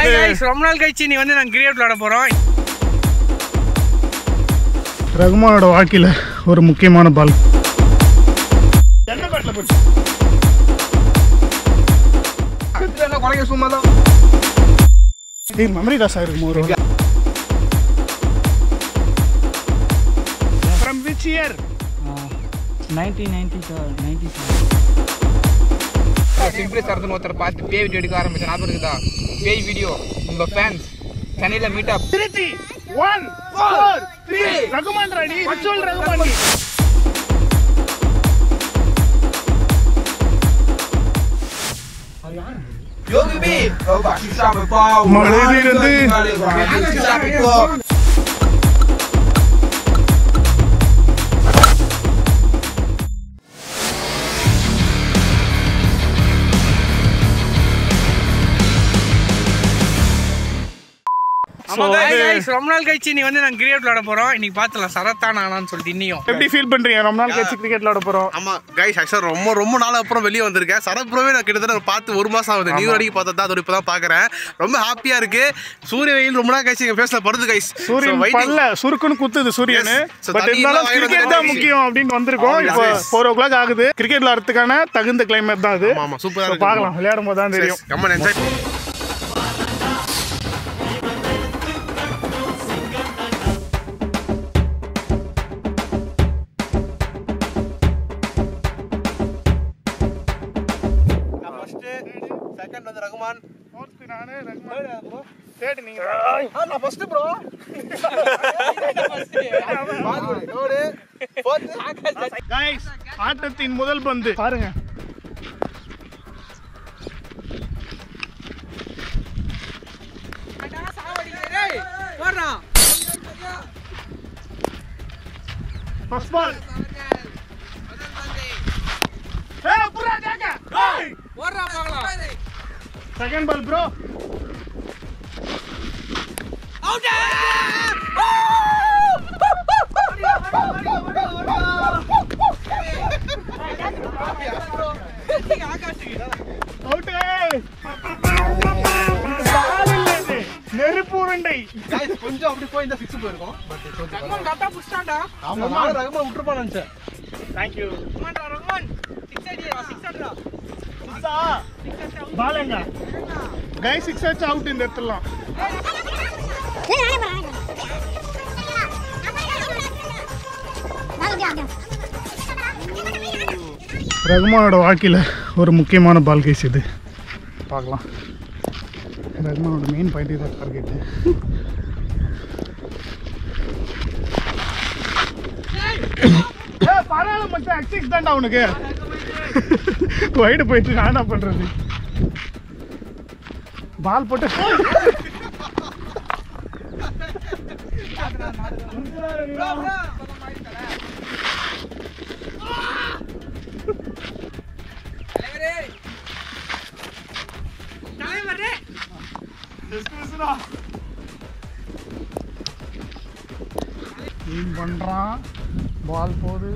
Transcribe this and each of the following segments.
Hi guys, ரொம்ப நாள் கழிச்சு நீ வந்து நாங்கள் கிரிக்கெட் விளையாட போகிறோம் ரகுமானோட வாழ்க்கையில் ஒரு முக்கியமான பால் என்ன பேட்டில் போச்சு குறைக்க சும்மா தான் ஏய் மெமரி லாஸ் ஆயிருக்கும் ஒரு from which year nineteen ninety sir ninety simply சரத்துன்னு ஒருத்தர் பார்த்து பேய் வீடியோ எடுக்க ஆரம்பிச்சேன் ஞாபகம் இருக்குதா பேய் வீடியோ உங்க ஃபேன்ஸ் சென்னையில meet up Trichy one four three Rahman ready அச்சுவல் ரகுமான் மழையிலிருந்து ஆமா guys, ரொம்ப நாள் கழிச்சு நீ வந்து நாங்கள் கிரிக்கெட் விளையாட போகிறோம் இன்னைக்கு பார்த்துலாம் சரத்தான் ஆனான்னு சொல்லிட்டு இன்னியும் எப்படி ஃபீல் பண்றீங்க ரொம்ப நாள் கழிச்சு கிரிக்கெட் விளையாட போறோம் ஆமா கைஸ் ஆக்சுவலாக ரொம்ப ரொம்ப நாள் அப்புறம் வெளியே வந்திருக்கேன் சரப்புறவே நான் கிட்டத்தட்ட ஒரு பார்த்து ஒரு மாசம் ஆகுது நீ வரைக்கும் பார்த்தா தான் அதோட இப்போ தான் பார்க்குறேன் ரொம்ப ஹாப்பியா இருக்கு சூரிய வெயில் ரொம்ப நாள் கழிச்சு எங்க ஃபேஸ்ல படுது கைஸ் சூரியன் பல்ல சுருக்குன்னு குத்துது சூரியன் Yes. So, பட் தண்ணி இருந்தாலும் எல்லாம் வாயில கிரிக்கெட் வந்து தான் முக்கியம் அப்படின்னு வந்திருக்கோம் Yes, இப்போ yes. ஃபோர் ஓ கிளாக் ஆகுது கிரிக்கெட் விளையாடுறதுக்கான தகுந்த கிளைமேட் தான் அது ஆமா, ஆமா, super ஆ So, இருக்கு. பார்க்கலாம் விளையாடும் போது தான் தெரியும் ரொம்ப என்ஜாய் செகண்ட் வந்து ரகுமான் தேர்ட் நீங்க நான் ஃபர்ஸ்ட் ப்ரோ Guys, ஆட்டத்தின் முதல் பந்து பாருங்க first ball second ball bro out நெருப்பு உருண்டை கொஞ்சம் அப்படி போய் இந்த சிக்ஸ் போயிருக்கோம் ஆமா நான் ரகுமான் விட்டுருப்பான்னு நினைச்சேன் தேங்க்யூ பாலங்க கை சிக்ஸ் ஆச்சு அவுட் இந்த இடத்துலாம் ரகுமானோட வாழ்க்கையில் ஒரு முக்கியமான பால் கேஸ் இது பார்க்கலாம் ரகுமானோட மெயின் பாயிண்ட் இதான் டார்கெட்டு பரவாயில்ல மச்சான் எக்ஸிக்ஸ் தான்டா உனக்கு வைடு போயிட்டு நான் என்ன பண்றது பால் போட்டு ஏம் பண்றான் பால் போகுது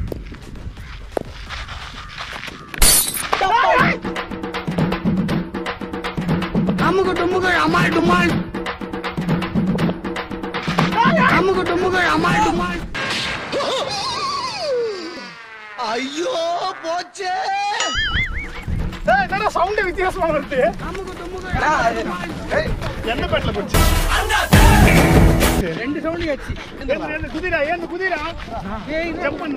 ஐயோ போச்சே சவுண்ட் வித்தியாசமா வருது என்ன பேட்ல போச்சு ரெண்டு சவுண்டு ஆச்சு ஏந்து, ஏந்து, குதிரா ஏந்து குதிரா ஜம்ப் பண்ணு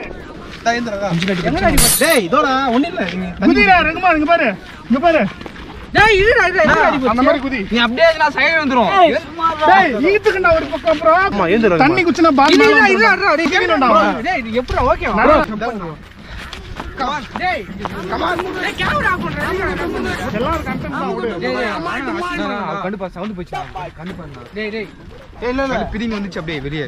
டேய் இதோட ஒண்ணு இல்ல குதிரா ரகுமான் இங்க பாரு இங்க பாரு டேய் இருடா இருடா இருடா அடி அந்த மாதிரி குதி நீ அப்படியே நான் சைடு வந்துரும் டேய் ஈத்துக்குண்டா ஒரு பக்கம் அப்புறம் தண்ணி குச்சினா பால் மேல இருடா இருடா வந்துரும். டேய் கீழேடா அவன். டேய் இது எப்படிடா ஓகே நடுவுல டேய் கமான் டேய் கேமரா ஆஃப் பண்றா எல்லாரும் content தான் விடு. கண்டு பா சவுண்ட் போச்சு கண்டு பாருங்க டேய் டேய் இல்ல இல்ல பிரிங்க வந்துச்சு அப்படியே வெளியே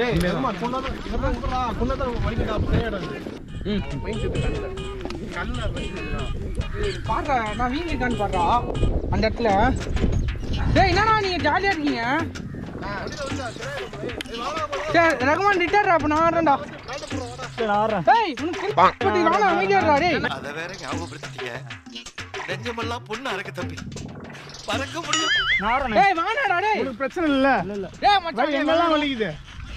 பாடுறா நான் வீங்கிருக்கான்னு பாடுறா அந்த இடத்துல டேய் என்னடா நீங்க ஜாலியா இருக்கீங்க சரி ரகுமான் ரிட்டர்ன் அப்ப நான் ஆடுறேன்டா டேய் உனக்கு கிரிக்கெட் நானும் அமைதியாடுறா டேய் அதை வேற ஞாபகப்படுத்திட்டீங்க நெஞ்சமெல்லாம் பொண்ணு அறக்க தம்பி டேய் வாடா டேய் உங்களுக்கு பிரச்சனை இல்ல டேய் மச்சான் எங்கெல்லாம் வலிக்குது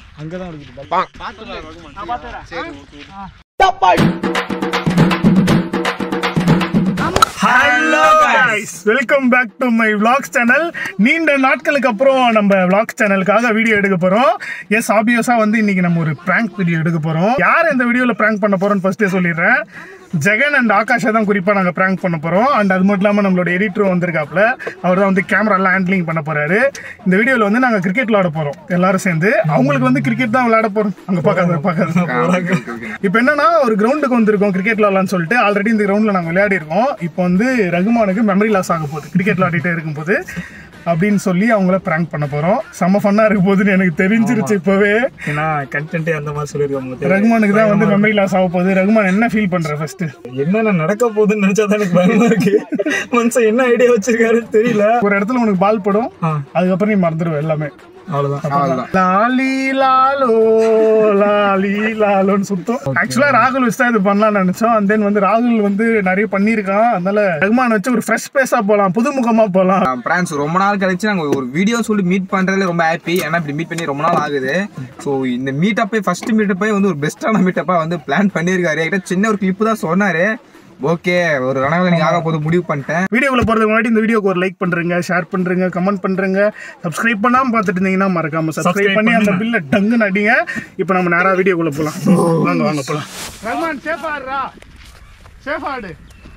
hello guys welcome back to my vlogs channel நீண்ட நாட்களுக்கு அப்புறம் நம்ம vlogs சேனலுக்காக வீடியோ எடுக்க போறோம் எஸ் ஆபியஸா வந்து இன்னைக்கு நம்ம ஒரு prank வீடியோ எடுக்க போறோம் யார் இந்த வீடியோல prank பண்ண போறோம்னு ஃபர்ஸ்டே சொல்லிடுறேன் ஜெகன் அண்ட் ஆகாஷை தான் குறிப்பா நாங்க prank பண்ண போறோம் அண்ட் அது மட்டும் இல்லாம நம்மளோட எடிட்டரும் வந்திருக்காப்ல அவர் தான் வந்து கேமரா எல்லாம் ஹேண்ட்லிங் பண்ண போறாரு இந்த வீடியோல வந்து நாங்க கிரிக்கெட் விளையாட போறோம் எல்லாரும் சேர்ந்து அவங்களுக்கு வந்து கிரிக்கெட் தான் விளையாட போறோம் அங்க பார்க்காத பார்க்காத இப்போ என்னன்னா ஒரு கிரவுண்டுக்கு வந்திருக்கோம் கிரிக்கெட் விளையாடலாம்னு சொல்லிட்டு ஆல்ரெடி இந்த கிரவுண்ட்ல நாங்க விளையாடி இருக்கோம் இப்போ வந்து ரகுமானுக்கு மெமரி லாஸ் ஆக போகுது கிரிக்கெட் விளையாடிட்டே இருக்கும்போது அப்படின்னு சொல்லி அவங்கள பிராங்க் பண்ண போறோம் செம்ம ஃபன்னா இருக்க போகுதுன்னு எனக்கு தெரிஞ்சிருச்சு இப்பவே ஏன்னா கண்டென்ட்டே அந்த மாதிரி சொல்லியிருக்காங்க தெரியும். ரகுமானுக்கு தான் வந்து மெமரி லாஸ் ஆக போகுது ரகுமான் என்ன ஃபீல் பண்ற ஃபர்ஸ்ட் என்னென்ன நடக்க போகுதுன்னு நினைச்சா தான் எனக்கு பயமா இருக்கு மனுஷன் என்ன ஐடியா வச்சிருக்காருன்னு தெரியல ஒரு இடத்துல உனக்கு பால் படும் ஆ. அதுக்கப்புறம் நீ மறந்துடுவ எல்லாமே அவ்வளவுதான் லாலி லாலோ லாலி லாலோன்னு சுத்தம் ஆக்சுவலா ராகுல் வச்சு தான் இது பண்ணலாம்னு நினைச்சோம் அண்ட் தென் வந்து ராகுல் வந்து நிறைய பண்ணியிருக்கான் அதனால ரகுமான் வச்சு ஒரு ஃப்ரெஷ் பேஸா போலாம் புதுமுகமா போலாம் பிரான்ஸ் ரொம்ப நாள் கழிச்சு நாங்க ஒரு வீடியோ சொல்லி மீட் பண்றதுல ரொம்ப ஹாப்பி ஏன்னா இப்படி மீட் பண்ணி ரொம்ப நாள் ஆகுது ஸோ இந்த மீட்டப்பை ஃபர்ஸ்ட் மீட்டப்பை வந்து ஒரு பெஸ்ட்டான மீட்டப்பா வந்து பிளான் பண்ணியிருக்காரு என்கிட்ட சின்ன ஒரு கிளிப்பு தான் சொன்னாரு ஓகே ஒரு ரணவில் நீங்க ஆக போது முடிவு பண்ணிட்டேன் வீடியோக்குள்ள போறதுக்கு முன்னாடி இந்த வீடியோக்கு ஒரு லைக் பண்றீங்க ஷேர் பண்றீங்க கமெண்ட் பண்றீங்க சப்ஸ்கிரைப் பண்ணாம பார்த்துட்டு இருந்தீங்கன்னா மறக்காம சப்ஸ்கிரைப் Subscribe பண்ணி அந்த பண்ணுங்க. பில்ல டங்குன்னு அடிங்க இப்போ நம்ம நேரா வீடியோக்குள்ள போலாம் வாங்க வாங்க போலாம் ரகுமான் சேஃப் ஆடுறா சேஃப் ஆடு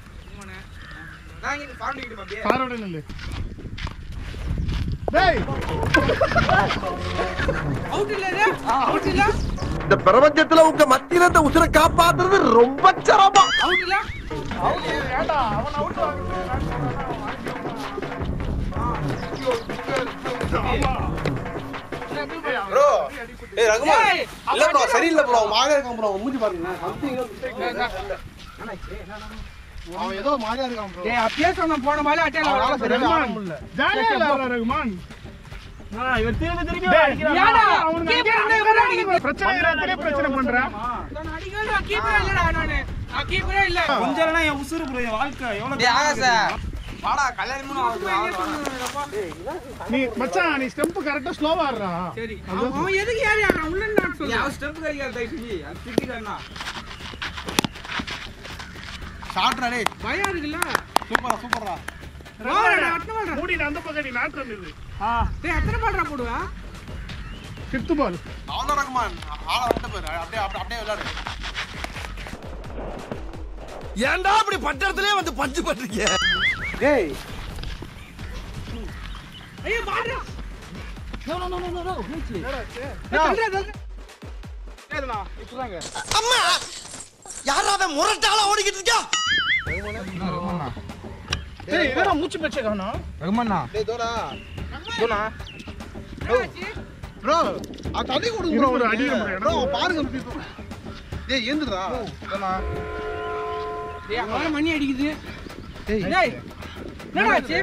பாரோட நில்லு டேய் அவுட் இல்ல இது அவுட் இல்ல இந்த பிரபஞ்சத்துல உங்க மத்தியில இந்த உசுரை காப்பாத்துறது ரொம்ப சிரமம் அவுட் இல்ல ப்ரோ ஏய் ரகுமான் ஏய், இல்ல ப்ரோ சரியில்லை ப்ரோ மாறியா இருக்கான் ப்ரோ மூஞ்சி பாருங்க சம்திங் அவன் ஏதோ மாறியா இருக்கான் ப்ரோ டேய் அப்படியே சொன்ன போன மாதிரி அட்டையில அவனால சரியா வர ஆட முடியல ஜாலியா விளையாடுறா ரகுமான் இவர் திரும்பி திரும்பி ஏடா அவனுக்கு கீப்பர் அங்கே என்ன இவரா அடிக்குது பிரச்சனை இருக்கிற பிரச்சனை பண்றேன் நான் அடிக்கல கீப்பர் இல்லடா நானு நான் கீப்பரே இல்ல கொஞ்சம் என் உசுறு ப்ரோ என் வாழ்க்கை எவ்வளவு டேய் ஆகாச வாடா கல்யாணமும் ஆகுது நீ மச்சான் நீ ஸ்டெம்ப் கரெக்டா ஸ்லோவா ஆடுறா சரி அவன் அவன் எதுக்கு ஏறி ஆடுறான் உள்ள நான் சொல்லு அவன் ஸ்டெப் கறிக்காத டைட்டி அது திட்டிட்டானா ஷாட்ரா டேய் பயம் இருக்குல்ல சூப்பரா சூப்பரா வாடா அத்தனை பால்டா மூடி அந்த பக்கம் நீ நாட்டு இது டேய் அத்தனை பால்டா போடுவா ஃபிஃப்த் பால் அவன் ரகுமான் ஆள வந்து பாரு அப்படியே அப்படியே அப்படியே விளையாடு ஏன்டா அப்படி பட்டத்திலே வந்து பஞ்சு பண்றீங்க டேய் ஐயோ பால்டா no no no no no no அம்மா யாராவது முரட்டால ஓடிக்கிட்டு இருக்கா டேய் என்னடா மூச்சு பேச்ச காணோம் ரகுமண்ணா டேய் தோடா தோனா ப்ரோ அது தண்ணி கொடுங்க இரு, ப்ரோ ஒரு அடி நம்ம ப்ரோ பாருங்க people. டேய் ஏந்துடா தோனா டேய் அங்க மணி அடிக்குது டேய் என்னடா ஆச்சு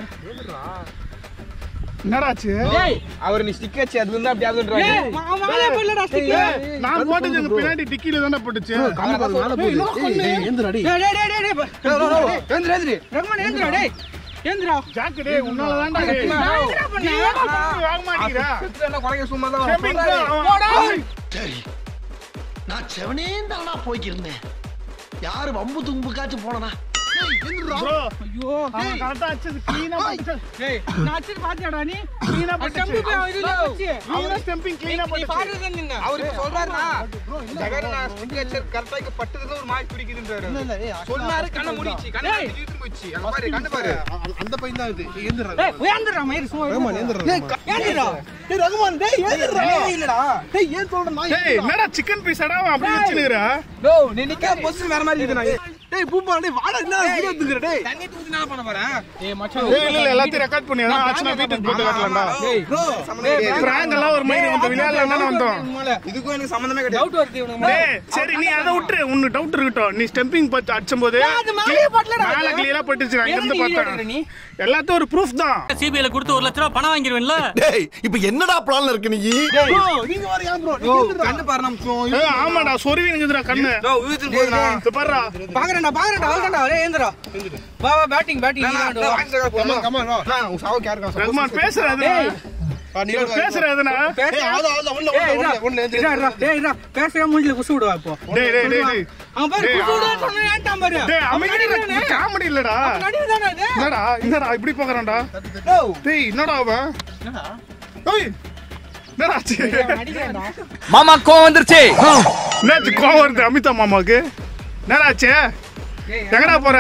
என்னடாச்சு டேய் அவர் நீ ஸ்டிக் வச்சு அது வந்து அப்படி ஆகுன்றாரு டேய் அவன் மேலே போடலடா ஸ்டிக்கர் நான் போட்டது எங்க பின்னாடி டிக்கில தானே போட்டுச்சு கால பாரு மேல போகுது ஏய் ஏந்துடா டேய் டேய் டேய் டேய் டேய் ஏந்திரு ஏந்திரு ரகுமான் ஏந்திரா டேய் ஏந்திரா ஜாக்கு டேய் உன்னால தான்டா டேய் நான் என்னடா பண்ணேன் வாங்க மாட்டீங்கடா செத்துனா குறைக்க சும்மா தான் Stepping சொல்றாரு. தான் போடா. அவன். சரி நான் செவனேந்தானா போய்க்கிருந்தேன் யாரு வம்பு தும்புக்காச்சும் போனனா bro ஐயோ அவன் கரெக்டா அடிச்சது clean ஆ போட்டுச்சு. டேய் நான் அடிச்சு பாத்தியாடா நீ Clean ஆ அது போட்டுச்சு. தம்பி போய் இதுல வச்சு அவனே stumping clean ஆ நீ போட்டுச்சு. பாருங்க நின்னு அவர் இப்ப சொல்றாருனா ஜெகன் நான் ஸ்டிக் வச்சு கரெக்டா இங்க பட்டதுல ஒரு மாய் பிடிக்குதுன்றாரு இல்ல ஏய் சொன்னாரு கண்ண முடிச்சு கண்ண இழுத்து போச்சு அங்க பாரு கண்ணு பாரு அந்த- அந்த பையன் தான் இது ஏய், ஏந்துடா டேய் உயர்ந்துடா மயிர் சும்மா ரகுமான் ஏந்துடா ஏந்திரா டேய் ரகுமான் டேய் ஏந்துடா இல்லடா டேய் ஏன் சொல்ற நான் டேய் என்னடா சிக்கன் பீஸ் அடா அவன் அப்படியே வச்சுனுக்குறா நோ நீ நிக்க பொசிஷன் வேற மாதிரி இருக்கு நான் டேய் பூப்பா டேய் வாடா என்ன வீடியோ எடுத்துக்கற டேய் தண்ணி தூக்கி நான் பண்ண போறேன் டேய் மச்சான் டேய் இல்ல இல்ல எல்லாத்தையும் ரெக்கார்ட் பண்ணி அதான் ஆச்சுனா வீட்டுக்கு போட்டு காட்டலாம்டா டேய் பிராங்க் எல்லாம் ஒரு மாதிரி வந்து விளையாடலாம் தானே வந்தோம் இதுக்கும் எனக்கு சம்பந்தமே கிடையாது டவுட் வருது இவனுக்கு டேய் சரி நீ அதை விட்டுரு உனக்கு டவுட் இருக்கட்டும் நீ ஸ்டெம்பிங் பார்த்து அடிச்சும்போது அது மேலேயே பட்டலடா. மேல கிளியரா பட்டுச்சு நான் இங்க இருந்து எதுக்கு பார்த்தேன் இடியாடுற நீ? எல்லாத்தையும் ஒரு ப்ரூஃப் தான் சிபிஐல கொடுத்து ஒரு லட்ச ரூபா பணம் வாங்கிடுவேன்ல டேய் இப்ப என்னடா பிளான்ல இருக்கு நீ ப்ரோ நீங்க வர ஏன் ப்ரோ நீ ஏந்துடா கண்ணு பாரு நம்ம ஏய், ஆமாடா சொருவி நிக்குதுடா கண்ணு நோ வீட்டுக்கு போகுதுனா இது பாருடா பாக்குற பாக்குறேன்டா பாக்குறேன்டா அவ்வளவுதான்டா டேய் ஏந்திரா வா வா பேட்டிங் பேட்டிங் நீ தான் கமான் கமான் வா சாவுக்கு யாருக்கா ரகுமான் பேசுறாதுண்ணா பேசுறாதுண்ணா ஏய் அவ்வளவு அவ்வளவு ஒண்ணு ஒண்ணு ஒண்ணு ஒண்ணு டேய் இருடா பேசுற மூஞ்சில குசு விடுவா இப்போ டேய் டேய் டேய் டேய் அவன் பாரு குசு விடுவா சொன்னா ஏன்டாம் பாரு டேய் அமைதியா காமெடி இல்லடா நடிவு தானே இது என்னடா என்னடா இப்படி போகறான்டா டேய் என்னடா அவன் டேய் என்னடா ஆச்சு மாமா கோவம் வந்துருச்சு என்னாச்சு கோவம் வருது அமிதா மாமாவுக்கு என்னடா ஆச்சு எங்கடா போற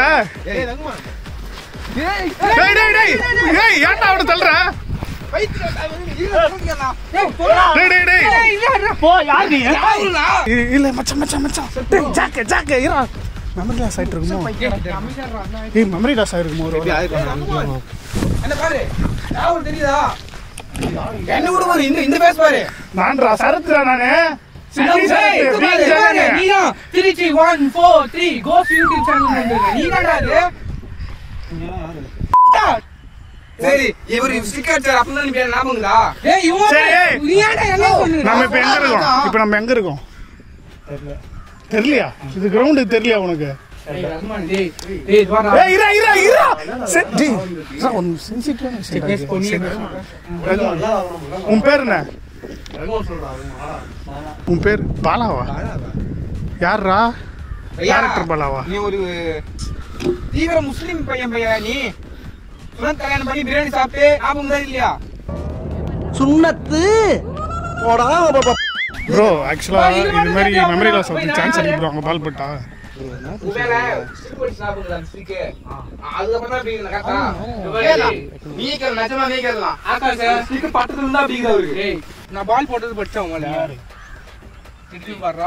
டேய் டேய் டேய் ஏய் ஏன்டா அவனை தள்ளுற டேய் டேய் டேய் இ- இல்ல மச்சான் மச்சான் மச்சான் டேய் ஜாக்க ஜாக்க இரா மெமரி லாஸ் ஆயிட்டு இருக்குமோ ஏய் மெமரி லாஸ் ஆயிருக்குமோ ஒரு வேளை. என்ன பாரு யாரும் தெரியுதா என்ன விட பாரு இந்த இந்த பேஸ் பாரு நான்டா சரத்துடா நானு சிட்டி சரத்து பீச் ஜெகனு. நீதான் திருச்சி ஒன் ஃபோர் த்ரீ கோஸ் யூடியூப் சேனல் நீ தான்டா அது சரி இவரு ஸ்டிக்கர் அடிச்சாரு அப்பதான் நீ பேர் ஞாபகங்களா ஏய் இவன் சரி, ஏய். நீ ஏன்டா எல்லாம் சொல்லுற நம்ம இப்ப எங்க இருக்கோம் இப்ப நம்ம எங்க இருக்கோம் தெரியலையா இது கிரவுண்டு தெரியலையா உனக்கு டேய் ரஹ்மான் டேய் டேய் வாடா ஏய் இரா இரா இரா செ- டேய், இரா, ஒன்னு sensitive-ஆன விஷயம் கேஸ் இருக்கு. பண்ணி உன் பேர் என்ன உன் பேர் பாலாவா யார்ரா கேரக்டர் பாலாவா நீ ஒரு தீவிர முஸ்லிம் பையன் பையன் நீ சுனத் கல்யாணம் பண்ணி பிரியாணி சாப்பிட்டு ஞாபகம் தான் இல்லையா சுண்ணத்து போடா ப்ரோ ஆக்சுவலா இது மாதிரி மெமரி லாஸ் ஆகுது சான்ஸ் இருக்கு ப்ரோ அங்க பால் பட்டா ஒருவேளை ஸ்டிக் அடிச்சு ஞாபகம் அந்த ஸ்டிக் அதுக்கப்புறம் தான் பீங்க கரெக்டா நீ கேளு நிஜமா நீ கேளலாம் ஆகாஷ் ஸ்டிக் பட்டத்துல இருந்தா பீங்க அவருக்கு டேய் நான் பால் போட்டது படிச்சேன் உங்கள திருப்பி பாடுறா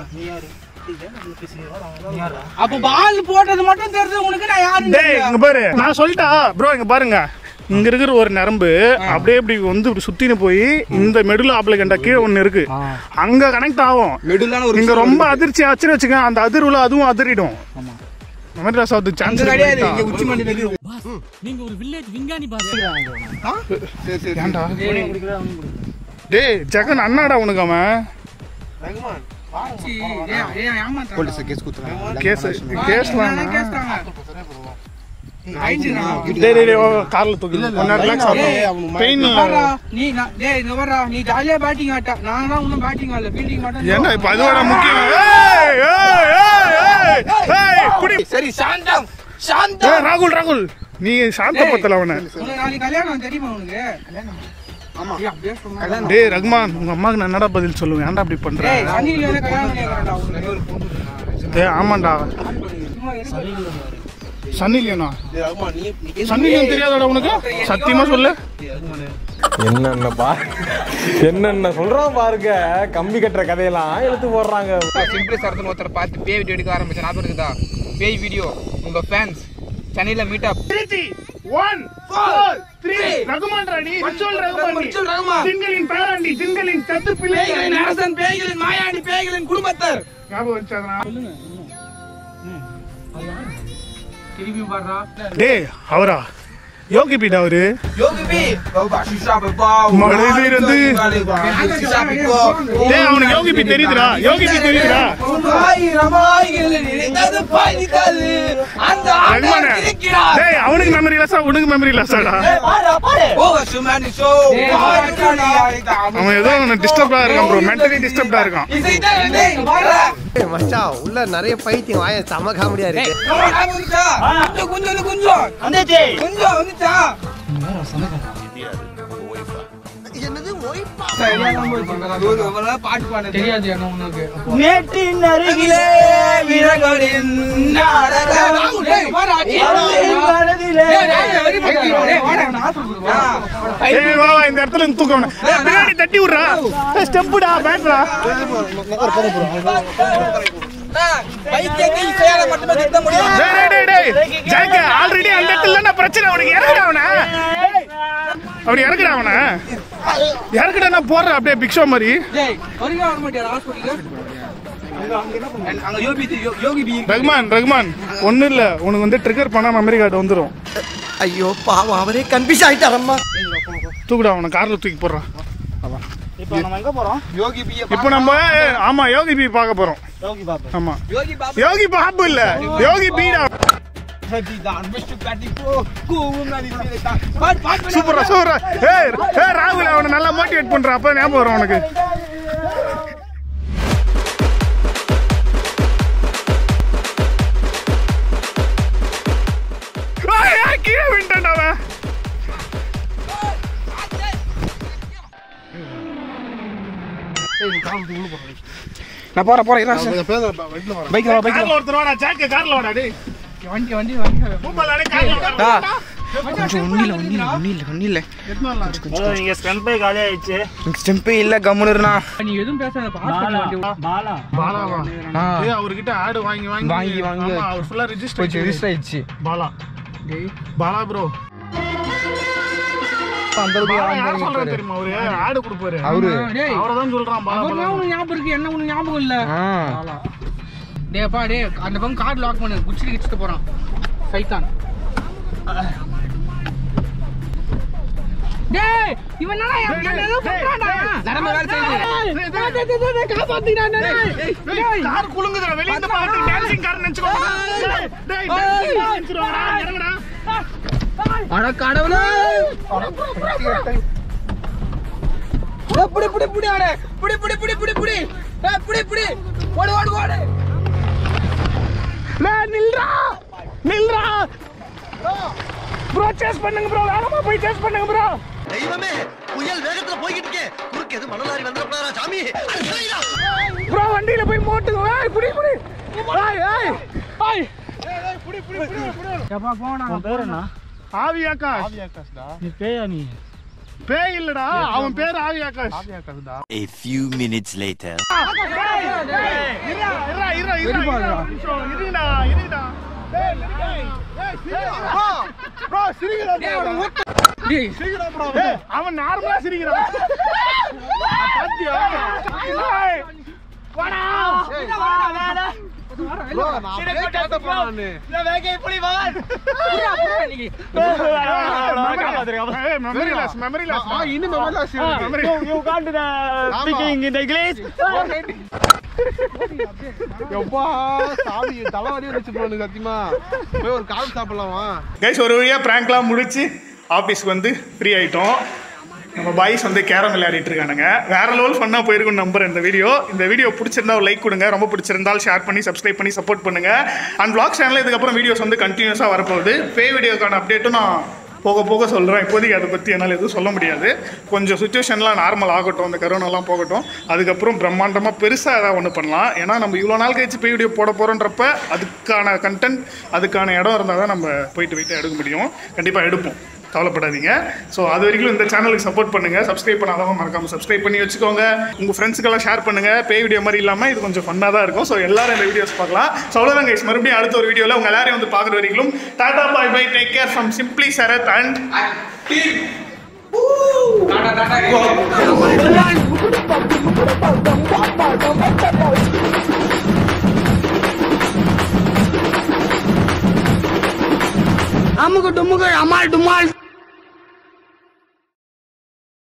அப்ப பால் போட்டது மட்டும் தெரிஞ்சது உனக்கு நான் யாரு டேய் இங்க பாரு நான் சொல்லிட்டா ப்ரோ இங்க பாருங்க இங்க இருக்கிற ஒரு நரம்பு அப்படியே இப்படி வந்து இப்படி சுத்தின்னு போய் இந்த மெடுல ஆப்ளிகண்டா கீழே ஒண்ணு இருக்கு அங்க கனெக்ட் ஆகும் மெடுலான ஒரு நீங்க ரொம்ப அதிர்ச்சி ஆச்சுன்னு வச்சுக்க அந்த அதிர்வுல அதுவும் அதிரிடும் மெமரி லாஸ் ஆகுது சான்ஸ் அங்க கிடையாது இங்க உச்சி மண்டியில இருக்கு பாஸ் நீங்க ஒரு வில்லேஜ் விஞ்ஞானி பாஸ் சரி சரி ஏன்டா டேய் ஜெகன் அண்ணாடா உனக்கு அவன் போலீஸ் கேஸ் குத்துறாங்க கேஸ் கேஸ்லாம் கேஸ்றாங்க டேய் டேய் டேய் கார்ல தூக்கி கொஞ்ச ரிலாக்ஸ் ஆகும் பெயின் நீ நான் டேய் இங்க வர்றா நீ ஜாலியா பேட்டிங் ஆட்டா நான் தான் இன்னும் பேட்டிங் ஆடல ஃபீல்டிங் மட்டும் என்ன இப்ப அதோட முக்கியம் ஏய் ஏய் ஏய் ஏய் ஏய் குடி சரி சாந்தம் ஏய் ராகுல் ராகுல் நீ சாந்தப்படுத்தல அவனை உனக்கு நாளைக்கு கல்யாணம் தெரியுமா உனக்கு ஆமா அப்படியே சொன்னா டேய் ரகுமான் உங்க அம்மாக்கு நான் என்னடா பதில் சொல்லுவேன் ஏன்டா அப்படி பண்ற டேய் சனி இல்ல கல்யாணம் பண்ணிக்கிறேன்டா உனக்கு ஏய் ஆமாண்டா சும்மா இரு. சன்னி இல்லையா சன்னி இல்லையா தெரியாதாடா உனக்கு சத்தியமா சொல்லு என்னென்ன பா என்னென்ன சொல்றான் பாருங்க கம்பி கட்டுற கதையெல்லாம் எடுத்து போடுறாங்க சிம்பிளி சரத்தன் ஒருத்தர் பார்த்து பேய் வீடியோ எடுக்க ஆரம்பிச்ச ஞாபகம் இருக்குதா பேய் வீடியோ உங்க ஃபேன்ஸ் சென்னையில meet up one four three Rahman ராணி ரிச்சுவல் ரகுமான் ரிச்சுவல் ரகுமான். திங்களின் பேராண்டி திங்களின் தத்து பேய்களின் அரசன் பேய்களின் மாயாண்டி பேய்களின் குடும்பத்தர் ஞாபகம் வச்சாதனா திருப்பி பாடுறா டேய் அவரா யோகி பீடா அவரு யோகி பி பாபா சிஷா பாபா மழையிலிருந்து டேய் அவனுக்கு யோகி பி தெரியுதுடா யோகி பி தெரியுதுடா அந்த ரகுமானே டேய் அவனுக்கு மெமரி லாஸா உனக்கு மெமரி லாஸாடா அவன் ஏதோ டிஸ்டர்பா இருக்கான் ப்ரோ மென்டலி டிஸ்டர்ப்டா இருக்கான் மச்சான் உள்ள நிறைய பைத்தியம் வாய செம காமெடியா இருக்கு கொஞ்சம் கொஞ்சம் கொஞ்சம் வந்துச்சா என்னது ஒய்ப்பா பாட்டு பாடு தெரியாது என்ன உனக்கு நேற்றின் அருகிலே விரகளின் நாடகம் டேய், வாடா, என் மனதிலே டேய், டேய், வெறி பண்ணிக்கிறோம். டேய், வாடா, நான் ஆசை கொடுக்குறேன். வா. ஏய் வா வா, இந்த இடத்துல இருந்து தூக்க வேணாம் ஏய் பின்னாடி தட்டி விடுறா ஸ்டெப்புடா பேட்ரா பைத்தியத்தை இசையால மட்டுமே திருத்த முடியும் டேய் டேய் டேய் டேய் ஜாக்க ஆல்ரெடி அந்த இடத்துல என்ன பிரச்சனை அவனுக்கு இறக்குடா அவன அப்படி இறக்குடா அவன இறக்குடா நான் போடுறேன் அப்படியே பிக்ஷோ மாதிரி டேய், வருவியா வர மாட்டியா ஹாஸ்பிட்டலுக்கு? அங்க யோகி யோகி பி ரகுமான் ரகுமான் ஒன்றும் இல்லை உனக்கு வந்து ட்ரிகர் பண்ணா மெமரி கார்டு வந்துடும் ஐயோ பாவம் அவரே கன்ஃபியூஸ் ஆயிட்டாரம்மா தூக்குடா அவனை காரில் தூக்கி போடுறான் இப்போ நம்ம எங்க போறோம் யோகி பிய இப்போ நம்ம ஆமா யோகி பி பார்க்க போறோம் யோகி பாபு ஆமா யோகி பாபு யோகி பாபு இல்ல யோகி பீடா தான் விஷ்ணு காட்டி போ கூவும் நதி தீரத்தா பாட் பாட் சூப்பரா சூப்பரா ஏய் ஏய் ராகுல் அவனை நல்லா மோட்டிவேட் பண்றான் அப்ப ஞாபகம் வரும் உனக்கு ஏய், ஏய், கீழே விழுந்துட்டான்டா அவன். நான் போறேன் போறேன் இரா பைக்ல பைக்ல கார்ல ஒருத்தர் வாடா, ஜாக்கு கார்ல வாடா, டேய். வண்டி வண்டி வண்டி பூமாலா, டேய், கார்ல வாடா. டா கொஞ்சம் ஒண்ணில ஒண்ணில ஒண்ணில ஒண்ணில எத்தனை நாள் ஆச்சு? இங்க ஸ்டெம்பே காலி ஆயிடுச்சு ஸ்டெம்பே இல்ல கம்முனுனா நீ எதுவும் பேசாத பாலா பாலா பாலாவா? ஏய், அவர்கிட்ட ஆடு வாங்கி வாங்கி வாங்கி, வாங்கி. ஆமா, அவர் ஃபுல்லா ரெஜிஸ்டர் கொஞ்சம் ரிஸ்ட் ஆயிடுச்சு பாலா பாலா ப்ரோ அந்த அளவுக்கு யார் சொல்றது தெரியுமா அவரு ஆடு கொடுப்பாரு அவரு டேய் அவரதான் சொல்றான் பாலா அவர்னா பாலா உனக்கு ஞாபகம் இருக்கு என்ன உனக்கு ஞாபகம் இல்ல ஆ டேய் பா டேய் அந்த பக்கம் கார்டு லாக் பண்ணு குச்சிட்டு கிச்சிட்டு போறான் சைத்தான் டேய் இவன் என்னடா என் என்ன ஏதோ பண்றான்டா நரம்பு வேலை செய்யுது. டேய், டேய், டேய், டேய், டேய், காப்பாத்திடா டேய் டேய் கார் குலுங்குதுடா வெளிய இருந்து பாத்து டான்சிங் கார் நினைச்சுக்கோ டேய் டேய் dancing car நினைச்சுடுவாடா, இறங்குடா அட கடவுளே ஏய், புடி புடி புடி அவனே புடி புடி புடி புடி புடி ஏய், புடி புடி ஓடு ஓடு ஓடு டேய் நில்றா நில்றா ப்ரோ சேஸ் பண்ணுங்க ப்ரோ வேகமா போய் சேஸ் பண்ணுங்க ப்ரோ தெய்வமே புயல் வேகத்துல போய்கிட்டு இருக்கே குறுக்கு எது மணலாரி வந்துடக்கூடாதா சாமி அது சரிடா. ப்ரோ வண்டியில போய் மோட்டுங்க ஏய் புடி புடி ஏய் ஏய் ஏய் எப்பா போடா உன் பேர் என்ன ஆவி ஆகாஷ் நீ பேயா நீ பேய் இல்லடா அவன் பேர் ஆவி Akash A few minutes later. இருடா இருடா இருடா இருடா இருடா ஒரு நிமிஷம், இருடா இருடா டேய் டேய் டேய் சிரிடா ப்ரோ சிரிங்கடா டேய் ஏய், அவன் நார்மலா சிரிக்கிறான் பாத்தியா ஏய், வாடா ஏய், memory loss, memory loss. Memory- you can't the speaking in English எப்பா சாமி தலைவலி வச்சு போன சத்தியமா போய் ஒரு கால் சாப்பிடலாமா கைஸ் ஒரு வழியாக ப்ராங்க்லாம் முடிச்சு ஆஃபீஸ்க்கு வந்து ஃப்ரீ ஆகிட்டோம் நம்ம பாய்ஸ் வந்து கேரம் விளையாடிட்டு இருக்கானுங்க வேற லெவல் ஃபன்னாக போயிருக்கும் நம்புறேன் இந்த வீடியோ இந்த வீடியோ பிடிச்சிருந்தா ஒரு லைக் கொடுங்க ரொம்ப பிடிச்சிருந்தால் ஷேர் பண்ணி சப்ஸ்கிரைப் பண்ணி சப்போர்ட் பண்ணுங்க அண்ட் vlog சேனலில் இதுக்கப்புறம் வீடியோஸ் வந்து கண்டினியூஸாக வரப்போகுது பே வீடியோக்கான அப்டேட்டும் நான் போக போக சொல்கிறேன் இப்போதைக்கு அதை பற்றி என்னால் எதுவும் சொல்ல முடியாது கொஞ்சம் சுச்சுவேஷன்லாம் நார்மல் ஆகட்டும் அந்த கரோனாலாம் போகட்டும் அதுக்கப்புறம் பிரம்மாண்டமாக பெருசாக ஏதாவது ஒன்று பண்ணலாம் ஏன்னா நம்ம இவ்வளோ நாள் கழிச்சு பே வீடியோ போட போகிறோன்றப்ப அதுக்கான கண்டென்ட் அதுக்கான இடம் இருந்தால் தான் நம்ம போயிட்டு போயிட்டு எடுக்க முடியும் கண்டிப்பாக எடுப்போம் கவலைப்படாதீங்க ஸோ அது வரைக்கும் இந்த சேனலுக்கு சப்போர்ட் பண்ணுங்க சப்ஸ்கிரைப் பண்ணாதவங்க மறக்காம சப்ஸ்கிரைப் பண்ணி வச்சுக்கோங்க உங்க ஃப்ரெண்ட்ஸுக்கெல்லாம் ஷேர் பண்ணுங்க பே வீடியோ மாதிரி இல்லாமல் இது கொஞ்சம் ஃபன்னாக தான் இருக்கும் ஸோ எல்லாரும் இந்த வீடியோஸ் பார்க்கலாம் ஸோ அவ்வளோதான் கைஸ் மறுபடியும் அடுத்த ஒரு வீடியோவில் உங்க எல்லாரையும் வந்து பார்க்குற வரைக்கும் tata bye bye take care from simply Sarath and அமுக்கு டுமுக்கு அமால் டுமால்